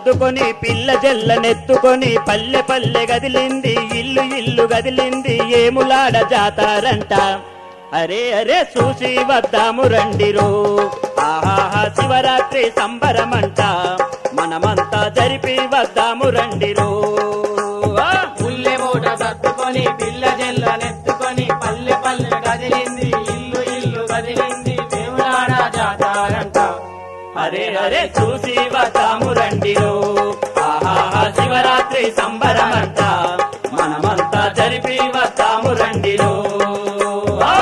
సర్దుకొని పిల్ల జల్లనెత్తుకొని పల్లె పల్లె గదిలింది ఇల్లు ఇల్లు గదిలింది ఏములాడ జాతారంట అరే అరే చూసి వద్దాము రండిరో ఆహాహా శివరాత్రి సంబరమంట మనమంతా జరిపి వద్దాము రండిరో ఆ! పుల్లె మూట సర్దుకొని పిల్ల జల్లనెత్తుకొని పల్లె పల్లె కదిలింది ఇల్లు ఇల్లు కదిలింది దేవులాడ జాతారంట అరే అరే చూసి వద్దాము రండిరో ఆహాహా శివరాత్రి సంబరమంట మనమంతా జరిపి వద్దాము రండిరో ఆ!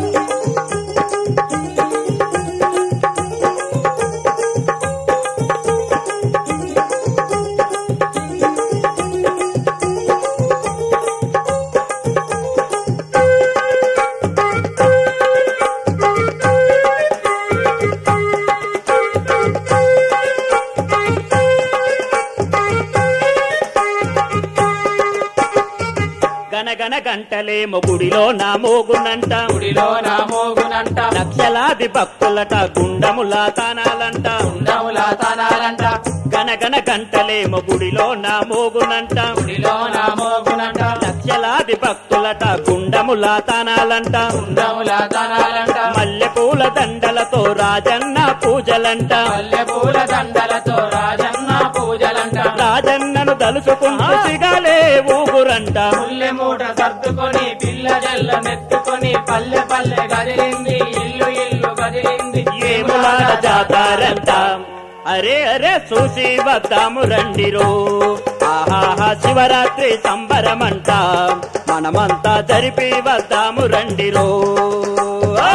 గనగన గంటలేమో గుడిలో నా మోగునంట గుడిలో నా మోగునంట లక్షలాది భక్తులట గుండముల తానాలంట ఉండముల తనాలంట గనగన గంటలేమో గుడిలో నా మోగునంట గుడిలో నా మోగునంట లక్షలాది భక్తులట గుండముల తానాలంట ఉండముల తనాలంట మల్లె పూల దండలతో రాజన్న పూజలంట పల్లె పూల దండలతో రాజన్న పూజలంట రాజన్నను దలుచుకుంటూ సిగాలే ఊగురంట పుల్లె మూట సర్దుకొని పిల్ల జల్ల నెత్తుకొని పల్లె పల్లె కదిలింది ఇల్లు ఇల్లు కదిలింది ఏములాడ జాతారంట అరే అరే చూసి వద్దాము రండిరో ఆహాహా శివరాత్రి సంబరమంట మనమంతా జరిపి వద్దాము రండిరో ఆ!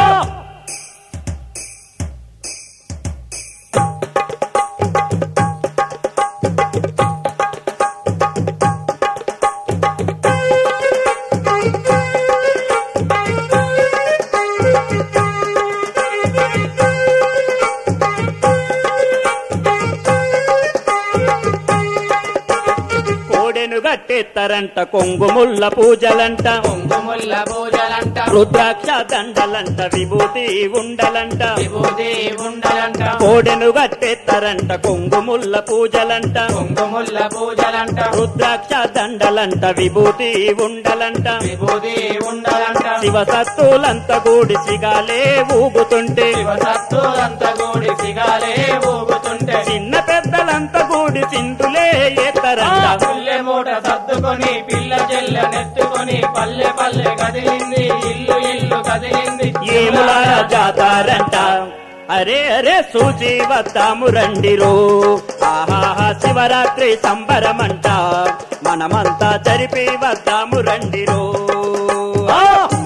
కోడెను గట్టెత్తరంట కొంగుముల్ల పూజలంట కుంకుముల్ల పూజలంట రుద్రాక్ష దండలంట విభూతి ఉండలంట విభూతి ఉండలంట కోడెను గట్టెత్తరంట కొంగుముల్ల పూజలంట కుంకుముల్ల పూజలంట రుద్రాక్ష దండలంట విభూతి ఉండలంట విభూతి ఉండలంట శివ సత్తులంత కూడి సిగాలే ఊగుతుంటే శివసత్తులంత గూడి సిగాలే ఊగుతుంటే చిన్న పెద్దలంత కూడి సింధులే ఎత్తరంట పుల్లె మూట సర్దుకొని పిల్ల చెల్ల నెత్తుకొని పల్లె పల్లె కదిలింది ఇల్లు ఇల్లు కదిలింది ఏములార జాతారంట అరే అరే సూచి వద్దాము రండిరో ఆహాహా శివరాత్రి సంబరమంట మనమంతా జరిపి వద్దాము రండిరో ఆ!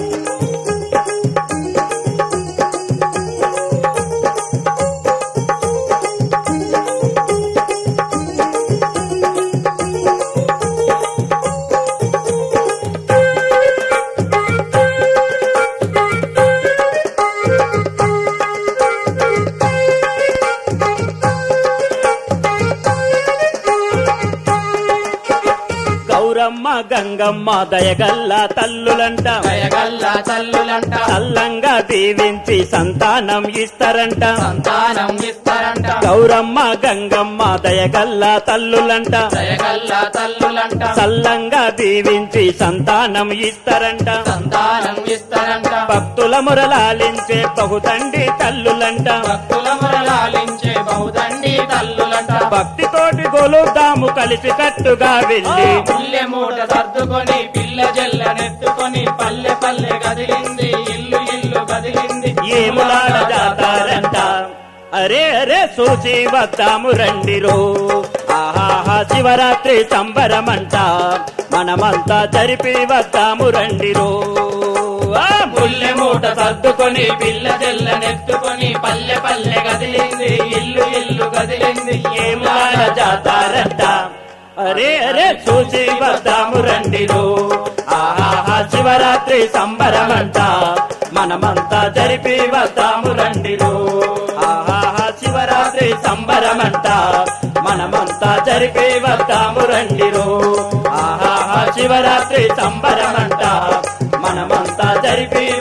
గౌరమ్మ గంగమ్మ దయగల్ల తల్లులంట దయగల్ల తల్లులంట తల్లంగా దీవించి సంతానం ఇస్తారంట సంతానం ఇస్తారంట గౌరమ్మ గంగమ్మ దయగల్ల తల్లులంట దయగల్ల తల్లులంట చల్లంగా దీవించి సంతానం ఇస్తారంట సంతానం ఇస్తారంట భక్తుల మురలాలించే బహుతండి తల్లులంట భక్తుల మురళాలించే బహుదండి తల్లులంట భక్తితోటి గొలుద్దాము కలిసి కట్టుగా వెళ్ళి పుల్లె మూట సర్దుకొని పిల్ల జల్ల నెత్తుకొని పల్లె పల్లె కదిలింది ఇల్లు ఇల్లు కదిలింది ఏములాడ జాతారంట అరే అరే సూచి వద్దాము రండిరో ఆహాహా శివరాత్రి సంబరమంట మనమంతా జరిపి వద్దాము రండిరో ఆ! పుల్లె మూట సర్దుకొని పిల్ల జల్ల నెత్తుకొని పల్లె పల్లె కదిలింది ఇల్లు ఇల్లు కదిలింది ఏములాడ జాతారంట అరే అరే చూసి వద్దాము రండిరో ఆహాహా శివరాత్రి సంబరమంట మనమంతా జరిపి వద్దాము రండిరో ఆహాహా శివరాత్రి సంబరమంట మనమంతా జరిపి వద్దాము రండిరో ఆహాహా శివరాత్రి సంబరమంట మనమంతా జరిపి